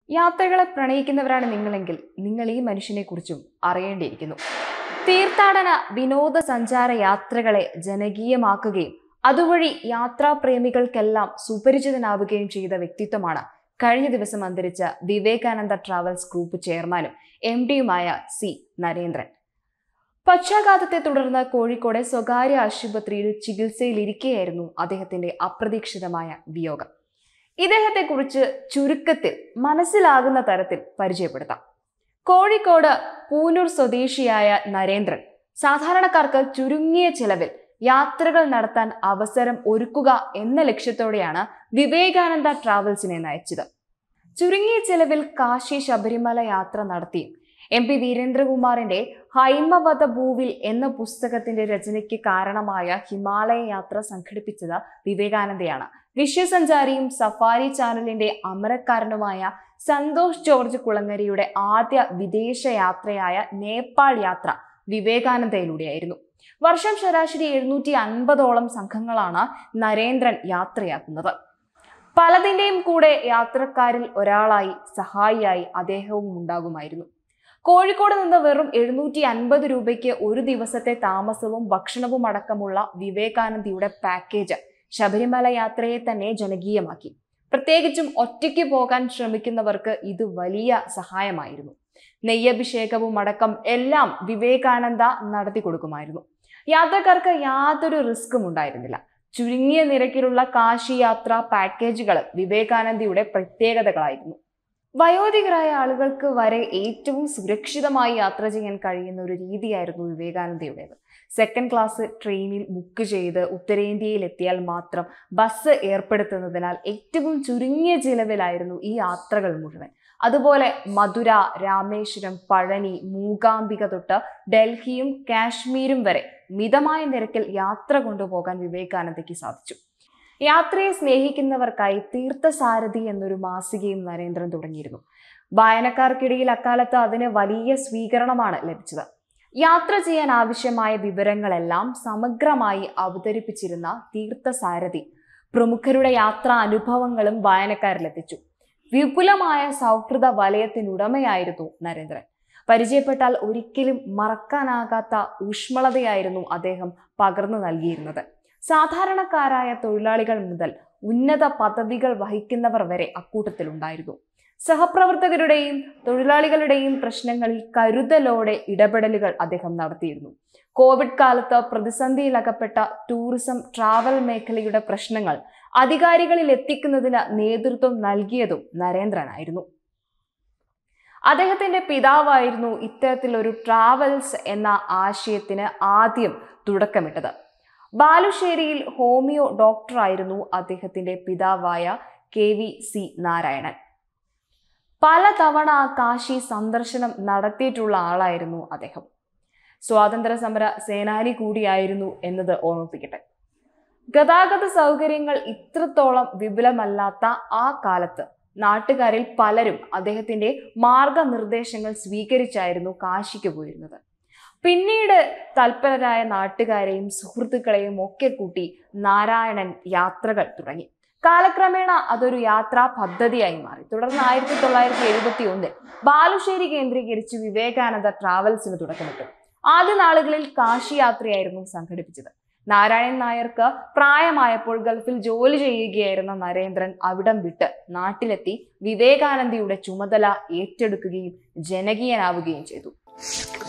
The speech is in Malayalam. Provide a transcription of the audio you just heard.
യാത്രകളെ പ്രണയിക്കുന്നവരാണ് നിങ്ങളെങ്കിൽ നിങ്ങൾ ഈ മനുഷ്യനെ കുറിച്ചും അറിയേണ്ടിയിരിക്കുന്നു തീർത്ഥാടന വിനോദസഞ്ചാര യാത്രകളെ ജനകീയമാക്കുകയും അതുവഴി യാത്രാപ്രേമികൾക്കെല്ലാം സുപരിചിതനാവുകയും ചെയ്ത വ്യക്തിത്വമാണ് കഴിഞ്ഞ ദിവസം അന്തരിച്ച വിവേകാനന്ദ ട്രാവൽസ് ഗ്രൂപ്പ് ചെയർമാനും എം ഡിയുമായ സി നരേന്ദ്രൻ പക്ഷാഘാതത്തെ തുടർന്ന് കോഴിക്കോട് സ്വകാര്യ ആശുപത്രിയിൽ ചികിത്സയിലിരിക്കെയായിരുന്നു അദ്ദേഹത്തിന്റെ അപ്രതീക്ഷിതമായ വിയോഗം ഇദ്ദേഹത്തെക്കുറിച്ച് ചുരുക്കത്തിൽ മനസ്സിലാകുന്ന തരത്തിൽ പരിചയപ്പെടുത്താം കോഴിക്കോട് പൂനൂർ സ്വദേശിയായ നരേന്ദ്രൻ സാധാരണക്കാർക്ക് ചുരുങ്ങിയ ചെലവിൽ യാത്രകൾ നടത്താൻ അവസരം ഒരുക്കുക എന്ന ലക്ഷ്യത്തോടെയാണ് വിവേകാനന്ദ ട്രാവൽസിനെ നയിച്ചത് ചുരുങ്ങിയ ചെലവിൽ കാശി ശബരിമല യാത്ര നടത്തിയും എം പി വീരേന്ദ്രകുമാറിന്റെ ഹൈമവത ഭൂവിൽ എന്ന പുസ്തകത്തിന്റെ രചനയ്ക്ക് കാരണമായ ഹിമാലയ യാത്ര സംഘടിപ്പിച്ചത് വിവേകാനന്ദയാണ് വിശ്വസഞ്ചാരിയും സഫാരി ചാനലിന്റെ അമരക്കാരനുമായ സന്തോഷ് ജോർജ് കുളങ്ങരയുടെ ആദ്യ വിദേശ യാത്രയായ നേപ്പാൾ യാത്ര വിവേകാനന്ദയിലൂടെയായിരുന്നു വർഷം ശരാശരി എഴുന്നൂറ്റി അൻപതോളം സംഘങ്ങളാണ് നരേന്ദ്രൻ യാത്രയാക്കുന്നത് പലതിന്റെയും കൂടെ യാത്രക്കാരിൽ ഒരാളായി സഹായിയായി അദ്ദേഹവും ഉണ്ടാകുമായിരുന്നു കോഴിക്കോട് നിന്ന് വെറും എഴുന്നൂറ്റി അൻപത് രൂപയ്ക്ക് ഒരു ദിവസത്തെ താമസവും ഭക്ഷണവും അടക്കമുള്ള വിവേകാനന്ദയുടെ പാക്കേജ് ശബരിമല യാത്രയെ തന്നെ ജനകീയമാക്കി പ്രത്യേകിച്ചും ഒറ്റയ്ക്ക് പോകാൻ ശ്രമിക്കുന്നവർക്ക് ഇത് വലിയ സഹായമായിരുന്നു നെയ്യഭിഷേകവും അടക്കം എല്ലാം വിവേകാനന്ദ നടത്തി കൊടുക്കുമായിരുന്നു യാത്രക്കാർക്ക് യാതൊരു റിസ്ക്കും ഉണ്ടായിരുന്നില്ല ചുരുങ്ങിയ നിരക്കിലുള്ള കാശി യാത്രാ പാക്കേജുകൾ വിവേകാനന്ദയുടെ പ്രത്യേകതകളായിരുന്നു വയോധികരായ ആളുകൾക്ക് വരെ ഏറ്റവും സുരക്ഷിതമായി യാത്ര ചെയ്യാൻ കഴിയുന്ന ഒരു രീതിയായിരുന്നു വിവേകാനന്ദയുടേത് സെക്കൻഡ് ക്ലാസ് ട്രെയിനിൽ ബുക്ക് ചെയ്ത് ഉത്തരേന്ത്യയിൽ എത്തിയാൽ മാത്രം ബസ് ഏർപ്പെടുത്തുന്നതിനാൽ ഏറ്റവും ചുരുങ്ങിയ ചിലവിലായിരുന്നു ഈ യാത്രകൾ മുഴുവൻ അതുപോലെ മധുര രാമേശ്വരം പഴനി മൂകാംബിക തൊട്ട് ഡൽഹിയും കാശ്മീരും വരെ മിതമായ നിരക്കിൽ യാത്ര കൊണ്ടുപോകാൻ വിവേകാനന്ദയ്ക്ക് സാധിച്ചു യാത്രയെ സ്നേഹിക്കുന്നവർക്കായി തീർത്ഥസാരഥി എന്നൊരു മാസികയും നരേന്ദ്രൻ തുടങ്ങിയിരുന്നു വായനക്കാർക്കിടയിൽ അക്കാലത്ത് അതിന് വലിയ സ്വീകരണമാണ് ലഭിച്ചത് യാത്ര ചെയ്യാൻ ആവശ്യമായ വിവരങ്ങളെല്ലാം സമഗ്രമായി അവതരിപ്പിച്ചിരുന്ന തീർത്ഥസാരഥി പ്രമുഖരുടെ യാത്രാ അനുഭവങ്ങളും വായനക്കാരിലെത്തിച്ചു വിപുലമായ സൗഹൃദ വലയത്തിനുടമയായിരുന്നു നരേന്ദ്രൻ പരിചയപ്പെട്ടാൽ ഒരിക്കലും മറക്കാനാകാത്ത ഊഷ്മളതയായിരുന്നു അദ്ദേഹം പകർന്നു നൽകിയിരുന്നത് സാധാരണക്കാരായ തൊഴിലാളികൾ മുതൽ ഉന്നത പദവികൾ വഹിക്കുന്നവർ വരെ അക്കൂട്ടത്തിലുണ്ടായിരുന്നു സഹപ്രവർത്തകരുടെയും തൊഴിലാളികളുടെയും പ്രശ്നങ്ങളിൽ കരുതലോടെ ഇടപെടലുകൾ അദ്ദേഹം നടത്തിയിരുന്നു കോവിഡ് കാലത്ത് പ്രതിസന്ധിയിലകപ്പെട്ട ടൂറിസം ട്രാവൽ മേഖലയുടെ പ്രശ്നങ്ങൾ അധികാരികളിൽ എത്തിക്കുന്നതിന് നേതൃത്വം നൽകിയതും നരേന്ദ്രനായിരുന്നു അദ്ദേഹത്തിന്റെ പിതാവായിരുന്നു ഇത്തരത്തിലൊരു ട്രാവൽസ് എന്ന ആശയത്തിന് ആദ്യം തുടക്കമിട്ടത് ബാലുശ്ശേരിയിൽ ഹോമിയോ ഡോക്ടറായിരുന്നു അദ്ദേഹത്തിന്റെ പിതാവായ കെ വി സി നാരായണൻ പലതവണ കാശി സന്ദർശനം നടത്തിയിട്ടുള്ള ആളായിരുന്നു അദ്ദേഹം സ്വാതന്ത്ര്യ സമര സേനാനി കൂടിയായിരുന്നു എന്നത് ഓർമ്മിപ്പിക്കട്ടെ ഗതാഗത സൗകര്യങ്ങൾ ഇത്രത്തോളം വിപുലമല്ലാത്ത ആ കാലത്ത് നാട്ടുകാരിൽ പലരും അദ്ദേഹത്തിന്റെ മാർഗനിർദ്ദേശങ്ങൾ സ്വീകരിച്ചായിരുന്നു കാശിക്ക് പോയിരുന്നത് പിന്നീട് തൽപരരായ നാട്ടുകാരെയും സുഹൃത്തുക്കളെയും ഒക്കെ കൂട്ടി നാരായണൻ യാത്രകൾ തുടങ്ങി കാലക്രമേണ അതൊരു യാത്രാ പദ്ധതിയായി മാറി തുടർന്ന് ആയിരത്തി തൊള്ളായിരത്തി എഴുപത്തി ഒന്നിൽ ബാലുശ്ശേരി കേന്ദ്രീകരിച്ച് വിവേകാനന്ദ ട്രാവൽസിന് തുടക്കമിട്ടു ആദ്യ നാളുകളിൽ കാശി യാത്രയായിരുന്നു സംഘടിപ്പിച്ചത് നാരായണൻ നായർക്ക് പ്രായമായപ്പോൾ ഗൾഫിൽ ജോലി ചെയ്യുകയായിരുന്ന നരേന്ദ്രൻ അവിടം വിട്ട് നാട്ടിലെത്തി വിവേകാനന്ദയുടെ ചുമതല ഏറ്റെടുക്കുകയും ജനകീയനാവുകയും ചെയ്തു